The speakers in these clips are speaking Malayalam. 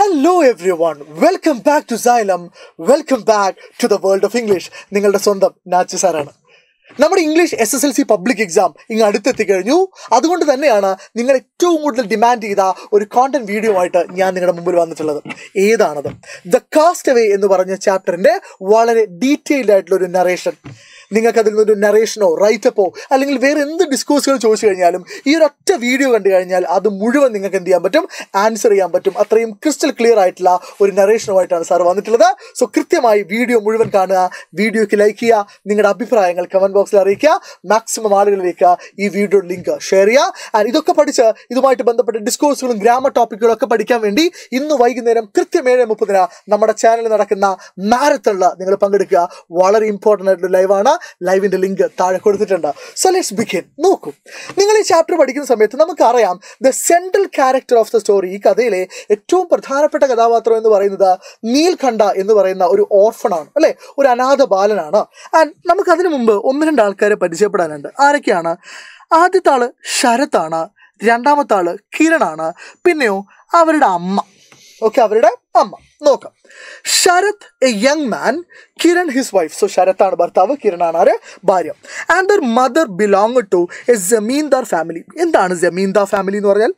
hello everyone welcome back to Xylem welcome back to the world of English നിങ്ങളുടെ സ്വന്തം നാച്ചു സാറാണ് നമ്മുടെ English S S L C public exam ഇങ്ങ് അടുത്തെത്തി കഴിഞ്ഞു അതുകൊണ്ട് തന്നെയാണ് നിങ്ങൾ ഏറ്റവും കൂടുതൽ ഡിമാൻഡ് ചെയ്ത ഒരു കോണ്ടന്റ് വീഡിയോ ആയിട്ട് ഞാൻ നിങ്ങളുടെ മുമ്പിൽ വന്നിട്ടുള്ളത് ഏതാണത് ദ കാസ്റ്റ് അവേ എന്ന് പറഞ്ഞ ചാപ്റ്ററിന്റെ വളരെ ഡീറ്റെയിൽഡ് ആയിട്ടുള്ള ഒരു നറേഷൻ നിങ്ങൾക്ക് അതിൽ നിന്നൊരു നറേഷനോ റൈറ്റപ്പോ അല്ലെങ്കിൽ വേറെ എന്ത് ഡിസ്കോഴ്സുകൾ ചോദിച്ചു കഴിഞ്ഞാലും ഈ ഒരു ഒറ്റ വീഡിയോ കണ്ടു കഴിഞ്ഞാൽ അത് മുഴുവൻ നിങ്ങൾക്ക് എന്ത് ചെയ്യാൻ പറ്റും ആൻസർ ചെയ്യാൻ പറ്റും അത്രയും ക്രിസ്റ്റൽ ക്ലിയർ ആയിട്ടുള്ള ഒരു നറേഷനുമായിട്ടാണ് സാർ വന്നിട്ടുള്ളത് സോ കൃത്യമായി വീഡിയോ മുഴുവൻ കാണുക വീഡിയോക്ക് ലൈക്ക് ചെയ്യുക നിങ്ങളുടെ അഭിപ്രായങ്ങൾ കമന്റ് ബോക്സിൽ അറിയിക്കുക മാക്സിമം ആളുകളിലേക്ക് ഈ വീഡിയോ ലിങ്ക് ഷെയർ ചെയ്യുക ആൻഡ് ഇതൊക്കെ പഠിച്ച് ഇതുമായിട്ട് ബന്ധപ്പെട്ട ഡിസ്കോഴ്സുകളും ഗ്രാമർ ടോപ്പിക്കുകളും ഒക്കെ പഠിക്കാൻ വേണ്ടി ഇന്ന് വൈകുന്നേരം കൃത്യം ഏഴ് മുപ്പതിന് നമ്മുടെ ചാനലിൽ നടക്കുന്ന മാരത്തണിൽ നിങ്ങൾ പങ്കെടുക്കുക വളരെ ഇമ്പോർട്ടൻ്റ് ആയിട്ടുള്ള ലൈവാണ് ലൈവിന്റെ ലിങ്ക് താഴെ കൊടുത്തിട്ടുണ്ട് സോ ലെറ്റ്സ് ബിഗിൻ നോക്കൂ നിങ്ങൾ ഈ ചാപ്റ്റർ പഠിക്കുന്ന സമയത്ത് നമുക്കറിയാം the central character of the story ഈ കഥയിലെ ഏറ്റവും പ്രധാനപ്പെട്ട കഥാപാത്രം എന്ന് പറയുന്നത് നീൽഖണ്ഡ എന്ന് പറയുന്ന ഒരു ഓർഫണാണ് അല്ലെ ഒരു അനാഥ ബാലനാണ് ആൻഡ് നമുക്ക് അതിനു മുമ്പ് ഒന്ന് രണ്ട് ആൾക്കാരെ പരിചയപ്പെടാനുണ്ട് ആരൊക്കെയാണ് ആദ്യത്തെ ആള് ശരത്താണ് രണ്ടാമത്തെ ആള് കിരണാണ് പിന്നെയോ അവരുടെ അമ്മ ഓക്കെ അവരുടെ അമ്മ നോക്കാം Sharath a young man Kiran his wife so ശരത്താണ് ഭർത്താവ് കിരണാണ് ആര് ഭാര്യ and their mother belong to a zamindar family എന്താണ് ജമീന്ദാർ ഫാമിലി എന്ന് പറഞ്ഞാൽ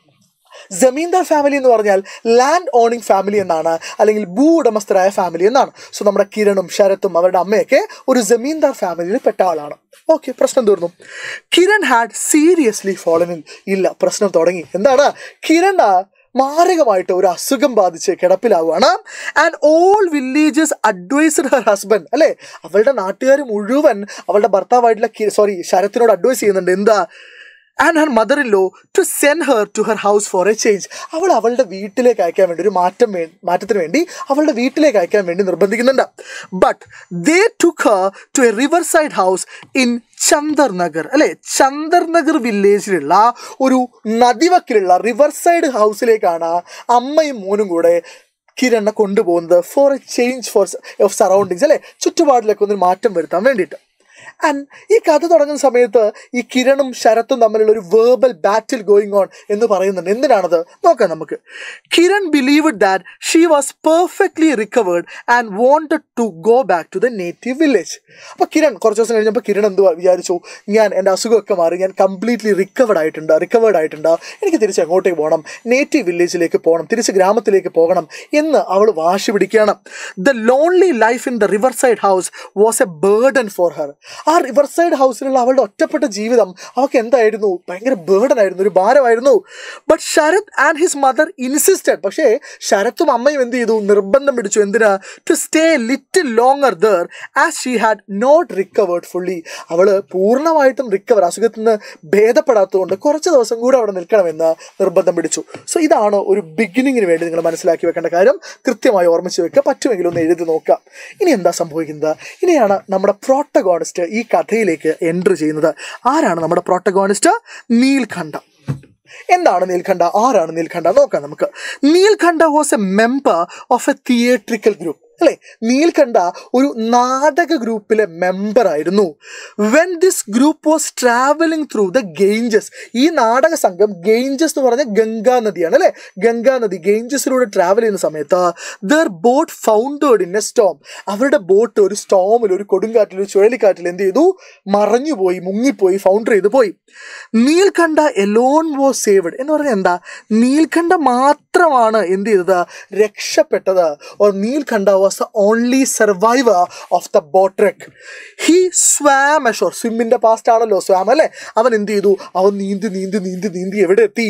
ജമീന്ദാർ ഫാമിലി എന്ന് പറഞ്ഞാൽ ലാൻഡ് ഓണിംഗ് ഫാമിലി എന്നാണ് അല്ലെങ്കിൽ ഭൂ ഉടമസ്ഥരായ ഫാമിലി എന്നാണ് സോ നമ്മുടെ കിരണും ശരത്തും അവരുടെ അമ്മയൊക്കെ ഒരു ജമീന്ദാർ ഫാമിലിയിൽ പെട്ട ആളാണ് ഓക്കെ പ്രശ്നം തീർന്നു കിരൺ ഹാഡ് സീരിയസ്ലി ഫോളനിൽ ഇല്ല പ്രശ്നം തുടങ്ങി എന്താണ് കിരൺ മാരകമായിട്ട് ഒരു അസുഖം ബാധിച്ച് കിടപ്പിലാവുകയാണ് and all villages advised her husband അല്ലേ അവളുടെ നാട്ടുകാർ മുഴുവൻ അവളുടെ ഭർത്താവായിട്ടുള്ള സോറി ശരത്തിനോട് അഡ്വൈസ് ചെയ്യുന്നുണ്ട് എന്താ and her mother in law to send her to her house for a change അവൾ അവളുടെ വീട്ടിലേക്ക് അയക്കാൻ വേണ്ടി ഒരു മാറ്റം വേ മാറ്റത്തിന് വേണ്ടി അവളുടെ വീട്ടിലേക്ക് അയക്കാൻ വേണ്ടി നിർബന്ധിക്കുന്നുണ്ട് but they took her to a river side house in Chandar Nagar അല്ലെ ചന്ദർ നഗർ വില്ലേജിലുള്ള ഒരു നദിവക്കിലുള്ള റിവർ സൈഡ് ഹൗസിലേക്കാണ് അമ്മയും മോനും കൂടെ കിരണ്ണ കൊണ്ടുപോകുന്നത് for a change for of surroundings അല്ലെ ചുറ്റുപാടിലേക്ക് ഒന്ന് മാറ്റം വരുത്താൻ വേണ്ടിയിട്ട് ആൻഡ് ഈ കഥ തുടങ്ങുന്ന സമയത്ത് ഈ കിരണും ശരത്തും തമ്മിലുള്ള ഒരു വേർബൽ ബാറ്റിൽ ഗോയിങ് ഓൺ എന്ന് പറയുന്നുണ്ട് എന്തിനാണത് നോക്കാം നമുക്ക് Kiran believe that she was perfectly recovered and wanted to go back to the native village അപ്പോൾ കിരൺ കുറച്ച് ദിവസം കഴിഞ്ഞപ്പോൾ കിരൺ എന്ത് വിചാരിച്ചു ഞാൻ എൻ്റെ അസുഖമൊക്കെ മാറി ഞാൻ കംപ്ലീറ്റ്ലി റിക്കവേർഡ് ആയിട്ടുണ്ട് റിക്കവേർഡ് ആയിട്ടുണ്ട് എനിക്ക് തിരിച്ച് എങ്ങോട്ടേക്ക് പോകണം നേറ്റീവ് വില്ലേജിലേക്ക് പോകണം തിരിച്ച് ഗ്രാമത്തിലേക്ക് പോകണം എന്ന് അവൾ വാശി പിടിക്കുകയാണ് the lonely life in the river side house was a burden for her ആ റിവർ സൈഡ് ഹൗസിലുള്ള അവളുടെ ഒറ്റപ്പെട്ട ജീവിതം അവൾക്ക് എന്തായിരുന്നു ഭയങ്കര ബേർഡൻ ആയിരുന്നു ഒരു ഭാരമായിരുന്നു but Sharath and his mother insisted പക്ഷേ ശരത്തും അമ്മയും എന്ത് ചെയ്തു നിർബന്ധം പിടിച്ചു എന്തിനാ to stay little longer there as she had not recovered fully അവള് പൂർണ്ണമായിട്ടും റിക്കവർ അസുഖത്തിൽ നിന്ന് ഭേദപ്പെടാത്തതുകൊണ്ട് കുറച്ച് ദിവസം കൂടെ അവിടെ നിൽക്കണമെന്ന് നിർബന്ധം പിടിച്ചു സോ ഇതാണ് ഒരു ബിഗിനിങ്ങിന് വേണ്ടി നിങ്ങൾ മനസ്സിലാക്കി വെക്കേണ്ട കാര്യം കൃത്യമായി ഓർമ്മിച്ച് വെക്കുക പറ്റുമെങ്കിൽ ഒന്ന് എഴുതി നോക്കാം ഇനി എന്താ സംഭവിക്കുന്നത് ഇനിയാണ് നമ്മുടെ പ്രോട്ടഗോണിസ്റ്റ് ഈ കഥയിലേക്ക് എൻട്രി ചെയ്യുന്നത് ആരാണ് നമ്മുടെ പ്രോട്ടഗോണിസ്റ്റ് നീൽഖണ്ഡ എന്താണ് നീൽഖണ്ഡ ആരാണ് നീൽഖണ്ഡ നോക്കാം നമുക്ക് Nilkanta was a member of a theatrical group അല്ലെ നീൽഖണ്ഡ ഒരു നാടക ഗ്രൂപ്പിലെ മെമ്പർ ആയിരുന്നു when this group was travelling through the Ganges ഈ നാടക സംഘം ഗെയിഞ്ചസ് എന്ന് പറഞ്ഞ ഗംഗാ നദിയാണ് അല്ലെ ഗംഗാ നദി ഗെയിഞ്ചസിലൂടെ ട്രാവൽ ചെയ്യുന്ന സമയത്ത് their boat foundered in a storm അവരുടെ ബോട്ട് ഒരു സ്റ്റോമിൽ ഒരു കൊടുങ്കാറ്റിൽ ഒരു ചുഴലിക്കാറ്റിൽ എന്ത് ചെയ്തു മറഞ്ഞുപോയി മുങ്ങിപ്പോയി ഫൗണ്ടർ ചെയ്ത് പോയി നീൽഖണ്ഡ എലോൺ വാസ് സേവഡ് എന്ന് പറഞ്ഞാൽ എന്താ നീൽഖണ്ഡ മാത്രമാണ് എന്ത് ചെയ്തത് രക്ഷപ്പെട്ടത് or Nilkanta was the only survivor of the boat wreck he swam ashore സ്വിമ്മിന്റെ പാസ്റ്റ് ആണല്ലോ സ്വാം അല്ലേ അവൻ എന്ത് ചെയ്തു അവൻ നീന്തി നീന്തി നീന്തി നീന്തി എവിടെ എത്തി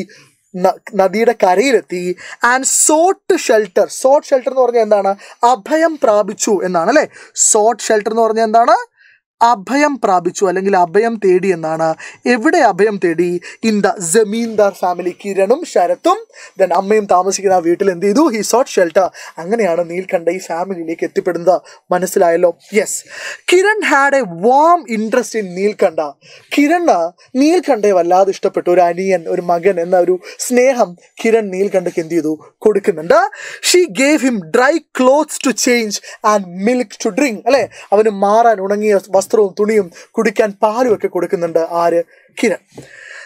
നദിയുടെ കരയിലെത്തി and sought shelter sought shelter എന്ന് പറഞ്ഞാൽ എന്താണ് അഭയം പ്രാപിച്ചു എന്നാണ് അല്ലേ സോട്ട് ഷെൽട്ടർ എന്ന് പറഞ്ഞാൽ എന്താണ് അഭയം പ്രാപിച്ചു അല്ലെങ്കിൽ അഭയം തേടി എന്നാണ് എവിടെ അഭയം തേടി ഇൻ ദ ജമീന്ദാർ ഫാമിലി കിരണും ശരത്തും ദെൻ അമ്മയും താമസിക്കുന്ന ആ വീട്ടിൽ എന്ത് ചെയ്തു ഹി സോട്ട് ഷെൽട്ടർ അങ്ങനെയാണ് നീൽക്കണ്ഠ ഈ ഫാമിലിയിലേക്ക് എത്തിപ്പെടുന്നത് മനസ്സിലായല്ലോ yes Kiran had a warm interest in Neelkantha Kiran നീൽക്കണ്ഠയെ വല്ലാതെ ഇഷ്ടപ്പെട്ടു ഒരു അനിയൻ ഒരു മകൻ എന്ന ഒരു സ്നേഹം കിരൺ നീൽക്കണ്ഠയ്ക്ക് എന്ത് ചെയ്തു കൊടുക്കുന്നുണ്ട് she gave him dry clothes to change and milk to drink അല്ലെ അവന് മാറാൻ ഉണങ്ങിയ വസ്ത്രവും തുണിയും കുടിക്കാൻ പാലും ഒക്കെ കൊടുക്കുന്നുണ്ട് ആര് Kiran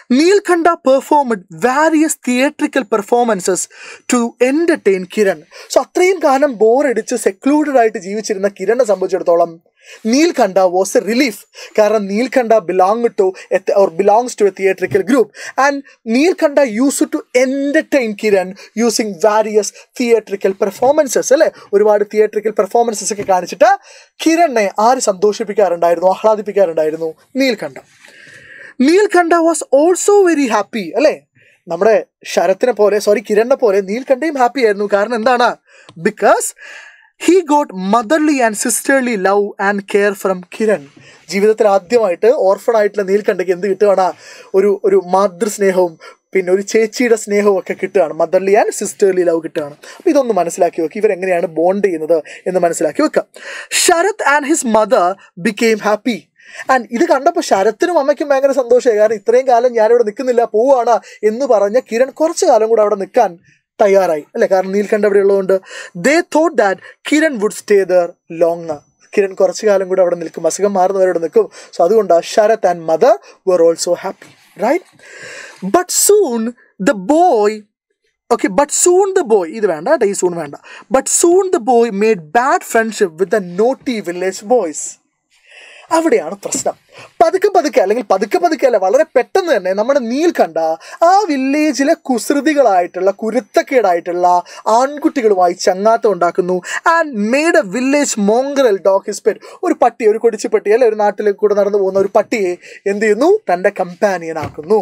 Neelkantha performed various theatrical performances to entertain Kiran so അത്രയും കാലം ബോറടിച്ച് സെക്ലൂഡഡ് ആയിട്ട് ജീവിച്ചിരുന്ന കിരണിനെ സംബന്ധിച്ചിടത്തോളം നീൽഖണ്ഡ വാസ് എ റിലീഫ് കാരണം Neelkantha belong to or belongs to a theatrical group and Neelkantha use to entertain Kiran using various theatrical performances അല്ലേ ഒരുപാട് തിയേട്രിക്കൽ പെർഫോമൻസസ് ഒക്കെ കാണിച്ചിട്ട് കിരണിനെ ആര് സന്തോഷിപ്പിക്കാറുണ്ടായിരുന്നു ആഹ്ലാദിപ്പിക്കാറുണ്ടായിരുന്നു Neelkantha Neelkantha was also very happy അല്ലേ നമ്മുടെ ശരത്തിനെ പോലെ സോറി കിരണിനെ പോലെ നീൽഖണ്ഡയും ഹാപ്പി ആയിരുന്നു കാരണം എന്താണ് because he got motherly and sisterly love and care from Kiran ജീവിതത്തിൽ ആദ്യമായിട്ട് ഓർഫൺ ആയിട്ടുള്ള നീൽഖണ്ഡയ്ക്ക് എന്ത് കിട്ടുകയാണ് ഒരു ഒരു മാതൃസ്നേഹവും പിന്നെ ഒരു ചേച്ചിയുടെ സ്നേഹവും ഒക്കെ കിട്ടുകയാണ് മദർലി ആൻഡ് സിസ്റ്റർലി ലവ് കിട്ടുകയാണ് അപ്പോൾ ഇതൊന്ന് മനസ്സിലാക്കി വെക്കുക ഇവരെങ്ങനെയാണ് ബോണ്ട് ചെയ്യുന്നത് എന്ന് മനസ്സിലാക്കി വെക്കുക Sarat and his mother became happy and ഇത് കണ്ടപ്പോൾ ശരത്തിനും അമ്മയ്ക്കും ഭയങ്കര സന്തോഷമായി കാരണം ഇത്രയും കാലം ഞാനിവിടെ നിൽക്കുന്നില്ല പോവാണ് എന്ന് പറഞ്ഞ കിരൺ കുറച്ചു കാലം കൂടെ അവിടെ നിൽക്കാൻ തയ്യാറായി അല്ലെ കാരണം നീൽക്കണ്ഠ അവിടെ ഉള്ളതുകൊണ്ട് they thought that Kiran would stay there long Kiran കുറച്ചു കാലം കൂടെ അവിടെ നിൽക്കും അസുഖം മാറുന്നവരോട് നിൽക്കും സോ അതുകൊണ്ട് Sarat and mother were also happy right but soon the boy okay but soon the boy ഇത് വേണ്ട കേട്ടോ ഈ സൂൺ വേണ്ട but soon the boy made bad friendship with the naughty village boys അവിടെയാണ് പ്രശ്നം പതുക്കെ പതുക്കെ അല്ലെങ്കിൽ പതുക്കെ പതുക്കെ അല്ല വളരെ പെട്ടെന്ന് തന്നെ നമ്മുടെ നീൽ കണ്ട ആ വില്ലേജിലെ കുസൃതികളായിട്ടുള്ള കുരുത്തക്കേടായിട്ടുള്ള ആൺകുട്ടികളുമായി ചങ്ങാത്തം ഉണ്ടാക്കുന്നു and made a village mongrel dog his pet ഒരു പട്ടി ഒരു കൊടിച്ചുപട്ടി അല്ലെ ഒരു നാട്ടിൽ കൂടെ നടന്നു പോകുന്ന ഒരു പട്ടിയെ എന്ത് ചെയ്യുന്നു തൻ്റെ കമ്പാനിയൻ ആക്കുന്നു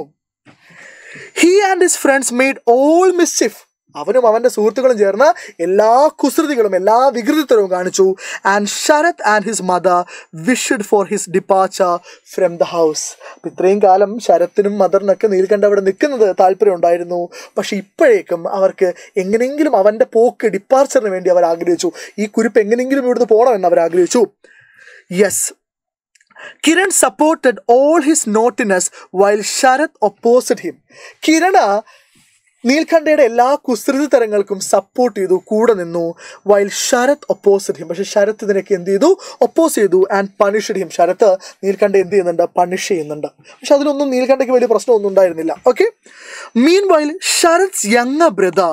he and his friends made all mischief അവനും അവൻ്റെ സുഹൃത്തുക്കളും ചേർന്ന് എല്ലാ കുസൃതികളും എല്ലാ വികൃതിത്തരവും കാണിച്ചു and Sarat and his mother wished for his departure from the house അപ്പം ഇത്രയും കാലം ശരത്തിനും മദറിനൊക്കെ നീൽക്കണ്ട അവിടെ നിൽക്കുന്നത് താല്പര്യം ഉണ്ടായിരുന്നു പക്ഷെ ഇപ്പോഴേക്കും അവർക്ക് എങ്ങനെയെങ്കിലും അവൻ്റെ പോക്ക് ഡിപ്പാർച്ചറിന് വേണ്ടി അവർ ആഗ്രഹിച്ചു ഈ കുരിപ്പ് എങ്ങനെയെങ്കിലും ഇവിടുന്ന് പോകണമെന്ന് അവർ ആഗ്രഹിച്ചു yes Kiran supported all his naughtiness while Sarat opposite him Kiran നീൽഖണ്ഡയുടെ എല്ലാ കുസൃതി തരങ്ങൾക്കും സപ്പോർട്ട് ചെയ്തു കൂടെ നിന്നു വൈൽ ശരത് ഒപ്പോസിറ്റ് ഹിം പക്ഷെ ശരത് ഇതിനൊക്കെ എന്ത് ചെയ്തു ഒപ്പോസ് ചെയ്തു and punished him Sarat Neelkantha എന്ത് ചെയ്യുന്നുണ്ട് പണിഷ് ചെയ്യുന്നുണ്ട് പക്ഷെ അതിലൊന്നും നീൽഖണ്ഡയ്ക്ക് വലിയ പ്രശ്നമൊന്നും ഉണ്ടായിരുന്നില്ല okay meanwhile Sarat young brother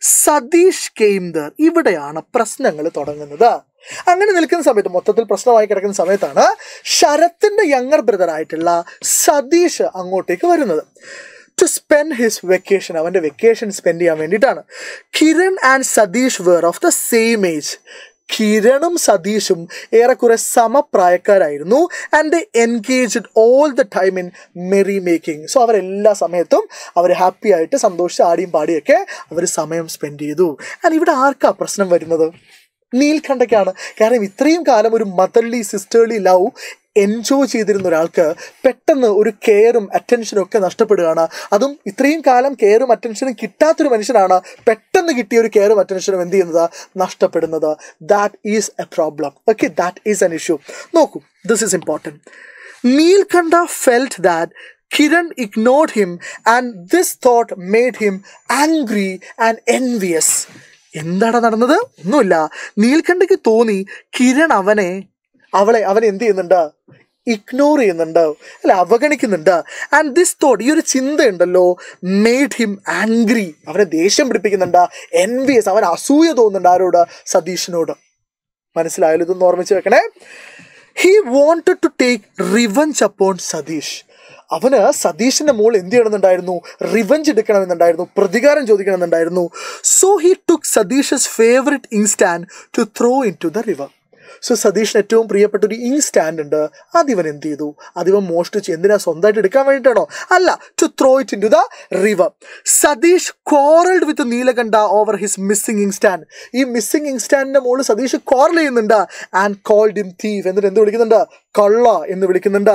Satish came there ഇവിടെയാണ് പ്രശ്നങ്ങൾ തുടങ്ങുന്നത് അങ്ങനെ നിൽക്കുന്ന സമയത്ത് മൊത്തത്തിൽ പ്രശ്നമായി കിടക്കുന്ന സമയത്താണ് ശരത്തിന്റെ യങ്ങർ ബ്രദർ ആയിട്ടുള്ള സതീഷ് അങ്ങോട്ടേക്ക് വരുന്നത് ടു സ്പെൻഡ് ഹിസ് വെക്കേഷൻ അവൻ്റെ വെക്കേഷൻ സ്പെൻഡ് ചെയ്യാൻ വേണ്ടിയിട്ടാണ് Kiran and Satish were of the same age കിരണും സതീഷും ഏറെക്കുറെ സമപ്രായക്കാരായിരുന്നു and they engaged all the time in merry making so അവരെല്ലാ സമയത്തും അവർ ഹാപ്പി ആയിട്ട് സന്തോഷിച്ച് ആടിയും പാടിയൊക്കെ അവർ സമയം സ്പെൻഡ് ചെയ്തു ആൻഡ് ഇവിടെ ആർക്കാ പ്രശ്നം വരുന്നത് നീൽഖണ്ഡയ്ക്കാണ് കാരണം ഇത്രയും കാലം ഒരു മദർലി സിസ്റ്റേർലി ലവ് എൻജോയ് ചെയ്തിരുന്ന ഒരാൾക്ക് പെട്ടെന്ന് ഒരു കെയറും അറ്റൻഷനും ഒക്കെ നഷ്ടപ്പെടുകയാണ് അതും ഇത്രയും കാലം കെയറും അറ്റൻഷനും കിട്ടാത്തൊരു മനുഷ്യനാണ് പെട്ടെന്ന് കിട്ടിയ ഒരു കെയറും അറ്റൻഷനും എന്ത് ചെയ്യുന്നത് നഷ്ടപ്പെടുന്നത് that is a problem okay that is an issue നോക്കൂ this is important Neelkantha felt that Kiran ignored him and this thought made him angry and envious എന്താണ് നടന്നത് ഒന്നുമില്ല നീൽക്കണ്ഠയ്ക്ക് തോന്നി കിരൺ അവനെ അവളെ അവൻ എന്ത് ചെയ്യുന്നുണ്ട് ഇഗ്നോർ ചെയ്യുന്നുണ്ട് അല്ല അവഗണിക്കുന്നുണ്ട് ആൻഡ് ദിസ് തോട്ട് ഈ ഒരു ചിന്തയുണ്ടല്ലോ മെയ്ഡ് ഹിം ആംഗ്രി അവനെ ദേഷ്യം പിടിപ്പിക്കുന്നുണ്ട് എൻവിയസ് അവൻ അസൂയ തോന്നുന്നുണ്ട് ആരോട് സതീഷിനോട് മനസ്സിലായാലും ഇതൊന്ന് ഓർമ്മിച്ച് വെക്കണേ he wanted to take revenge upon Satish അവന് സതീഷിന്റെ മോൾ എന്ത് ചെയ്യണമെന്നുണ്ടായിരുന്നു റിവഞ്ച് എടുക്കണമെന്നുണ്ടായിരുന്നു പ്രതികാരം ചോദിക്കണമെന്നുണ്ടായിരുന്നു so he took Satish's favourite inkstand to throw into the river so സതീഷിന് ഏറ്റവും പ്രിയപ്പെട്ട ഒരു ഇങ് സ്റ്റാൻഡ് ഉണ്ട് അതിവൻ എന്ത് ചെയ്തു അതിവൻ മോഷ്ടിച്ച് എന്തിനാ സ്വന്തമായിട്ട് എടുക്കാൻ വേണ്ടിയിട്ടാണോ അല്ല to throw it into the river Satish quarrelled with Neelkantha over his missing inkstand ഈ മിസ്സിംഗ് ഇങ് സ്റ്റാൻഡിന്റെ മുകളിൽ സതീഷ് കോറൽ ചെയ്യുന്നുണ്ട് ആൻഡ് കോൾഡ് ഇം തീവ് എന്നിട്ട് എന്ത് വിളിക്കുന്നുണ്ട് കള്ള എന്ന് വിളിക്കുന്നുണ്ട്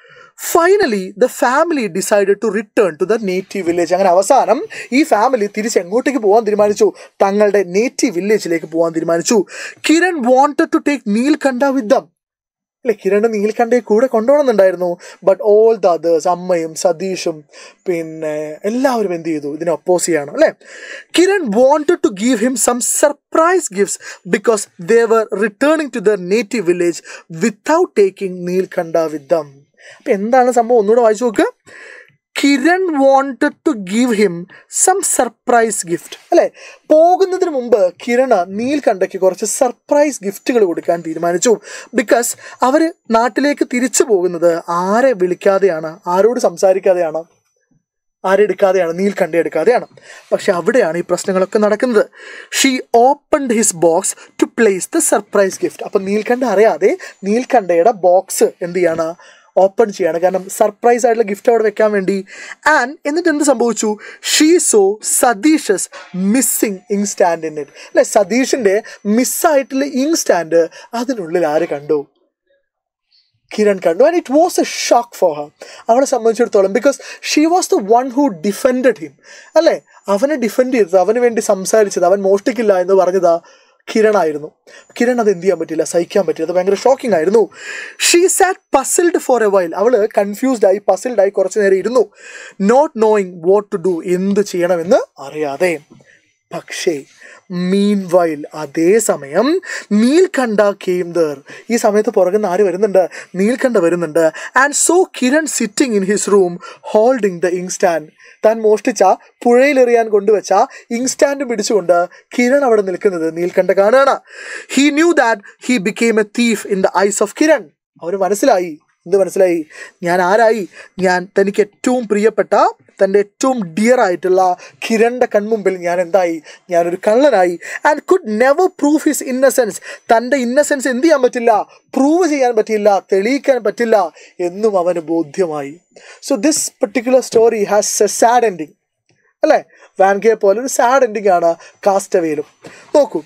finally the family decided to return to the native village അങ്ങനെ അവസാനം ഈ ഫാമിലി തിരിച്ച് എങ്ങോട്ടേക്ക് പോകാൻ തീരുമാനിച്ചു തങ്ങളുടെ നേറ്റീവ് വില്ലേജിലേക്ക് പോകാൻ തീരുമാനിച്ചു Kiran wanted to take Neelkantha with them അല്ലെ കിരൺ നീൽക്കണ്ടയെ കൂടെ കൊണ്ടുപോകണമെന്നുണ്ടായിരുന്നു ബട്ട് ഓൾ ദ അതേഴ്സ് അമ്മയും സതീഷും പിന്നെ എല്ലാവരും എന്ത് ചെയ്തു ഇതിനെ ഒപ്പോസ് ചെയ്യണം അല്ലെ Kiran wanted to give him some surprise gifts because they were returning to their native village without taking Neelkantha with them അപ്പം എന്താണ് സംഭവം ഒന്നുകൂടെ വായിച്ചു നോക്ക് Kiran wanted to give him some surprise gift അല്ലെ പോകുന്നതിന് മുമ്പ് കിരണ് നീൽകണ്ഠയ്ക്ക് കുറച്ച് സർപ്രൈസ് ഗിഫ്റ്റുകൾ കൊടുക്കാൻ തീരുമാനിച്ചു ബിക്കോസ് അവർ നാട്ടിലേക്ക് തിരിച്ചു പോകുന്നത് ആരെ വിളിക്കാതെയാണ് ആരോട് സംസാരിക്കാതെയാണ് ആരെടുക്കാതെയാണ് നീൽക്കണ്ഠ എടുക്കാതെയാണ് പക്ഷെ അവിടെയാണ് ഈ പ്രശ്നങ്ങളൊക്കെ നടക്കുന്നത് she opened his box to place the surprise gift അപ്പം നീൽക്കണ്ഠ അറിയാതെ നീൽക്കണ്ഠയുടെ ബോക്സ് എന്ത് ചെയ്യാണ് ഓപ്പൺ ചെയ്യാണ് കാരണം സർപ്രൈസ് ആയിട്ടുള്ള ഗിഫ്റ്റ് അവിടെ വെക്കാൻ വേണ്ടി ആൻഡ് എന്നിട്ട് എന്ത് സംഭവിച്ചു she saw Satish's missing inkstand in it അല്ലെ സതീഷിന്റെ മിസ്സായിട്ടുള്ള ഇങ് സ്റ്റാൻഡ് അതിനുള്ളിൽ ആര് കണ്ടു കിരൺ കണ്ടു and it was a shock for her അവളെ സംബന്ധിച്ചിടത്തോളം because she was the one who defended him അല്ലേ അവനെ ഡിഫെൻഡ് ചെയ്തത് അവന് വേണ്ടി സംസാരിച്ചത് അവൻ മോഷ്ടിക്കില്ല എന്ന് പറഞ്ഞത് കിരൺ ആയിരുന്നു കിരൺ അത് എന്ത് ചെയ്യാൻ പറ്റില്ല സഹിക്കാൻ പറ്റില്ല അത് ഭയങ്കര ഷോക്കിംഗ് ആയിരുന്നു she sat puzzled for a while അവള് കൺഫ്യൂസ്ഡ് ആയി പസിൽഡ് ആയി കുറച്ചു നേരം ഇരുന്നു not knowing what to do എന്ത് ചെയ്യണമെന്ന് അറിയാതെ പക്ഷേ മീൻ വൈൽ അതേസമയം നീൽക്കണ്ട കെയിം ദർ ഈ സമയത്ത് പുറകുന്ന ആര് വരുന്നുണ്ട് നീൽക്കണ്ട വരുന്നുണ്ട് and saw Kiran sitting in his room holding the inkstand താൻ മോഷ്ടിച്ച പുഴയിലെറിയാൻ കൊണ്ടുവച്ച ഇങ് സ്റ്റാൻഡ് പിടിച്ചുകൊണ്ട് കിരൺ അവിടെ നിൽക്കുന്നത് നീൽക്കണ്ട കാണുകയാണ് he knew that he became a thief in the eyes of Kiran അവന് മനസ്സിലായി എന്ത് മനസ്സിലായി ഞാൻ ആരായി ഞാൻ തനിക്ക് ഏറ്റവും പ്രിയപ്പെട്ട തൻ്റെ ഏറ്റവും ഡിയർ ആയിട്ടുള്ള കിരണിൻ്റെ കൺമുമ്പിൽ ഞാൻ എന്തായി ഞാനൊരു കള്ളനായി and could never prove his innocence തൻ്റെ ഇന്നസെൻസ് എന്ത് ചെയ്യാൻ പറ്റില്ല പ്രൂവ് ചെയ്യാൻ പറ്റില്ല തെളിയിക്കാൻ പറ്റില്ല എന്നും അവന് ബോധ്യമായി so this particular story has a sad ending അല്ലേ വാൻകെ പോലെ ഒരു സാഡ് എൻഡിങ് ആണ് കാസ്റ്റവേലും നോക്കൂ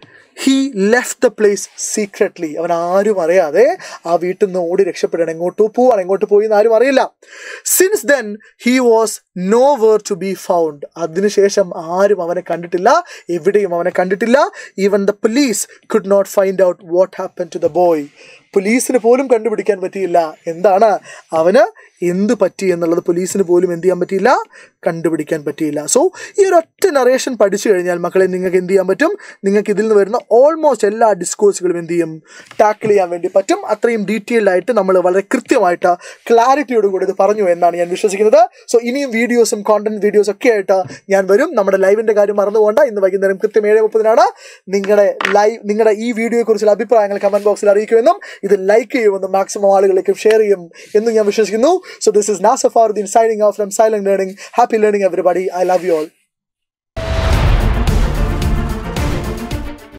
he left the place secretly അവൻ ആരും അറിയാതെ ആ വീട്ടിൽ നിന്ന് ഓടി രക്ഷപ്പെടണം എങ്ങോട്ടോ പോവാണ് എങ്ങോട്ട് പോയി എന്ന് ആരും അറിയില്ല since then he was nowhere to be found അതിനുശേഷം ആരും അവനെ കണ്ടിട്ടില്ല എവിടെയും അവനെ കണ്ടിട്ടില്ല even the police could not find out what happen to the boy പോലീസിന് പോലും കണ്ടുപിടിക്കാൻ പറ്റിയില്ല എന്താണ് അവന് എന്ത് പറ്റി എന്നുള്ളത് പോലീസിന് പോലും എന്ത് ചെയ്യാൻ പറ്റിയില്ല കണ്ടുപിടിക്കാൻ പറ്റിയില്ല സോ ഈ ഒരു ഒറ്റ നറേഷൻ പഠിച്ചു കഴിഞ്ഞാൽ മക്കളെ നിങ്ങൾക്ക് എന്ത് ചെയ്യാൻ പറ്റും നിങ്ങൾക്ക് ഇതിൽ നിന്ന് വരുന്ന ഓൾമോസ്റ്റ് എല്ലാ ഡിസ്കോഴ്സുകളും എന്ത് ചെയ്യും ടാക്കിൾ ചെയ്യാൻ വേണ്ടി പറ്റും അത്രയും ഡീറ്റെയിൽഡ് ആയിട്ട് നമ്മൾ വളരെ കൃത്യമായിട്ട് ക്ലാരിറ്റിയോട് കൂടി ഇത് പറഞ്ഞു എന്നാണ് ഞാൻ വിശ്വസിക്കുന്നത് സോ ഇനിയും വീഡിയോസും കോണ്ടന്റ് വീഡിയോസ് ഒക്കെ ആയിട്ട് ഞാൻ വരും നമ്മുടെ ലൈവിന്റെ കാര്യം മറന്നുപോകണ്ട ഇന്ന് വൈകുന്നേരം കൃത്യം ഏഴ് മുപ്പതിനാണ് നിങ്ങളുടെ ലൈവ് നിങ്ങളുടെ ഈ വീഡിയോയെ കുറിച്ചുള്ള അഭിപ്രായങ്ങൾ കമന്റ് ബോക്സിൽ അറിയിക്കുമെന്നും ഇത് ലൈക്ക് ചെയ്യുമെന്നും മാക്സിമം ആളുകളിലേക്കും ഷെയർ ചെയ്യും എന്നും ഞാൻ വിശ്വസിക്കുന്നു so this is Nasafaruddin signing off from silent learning happy learning everybody I love you all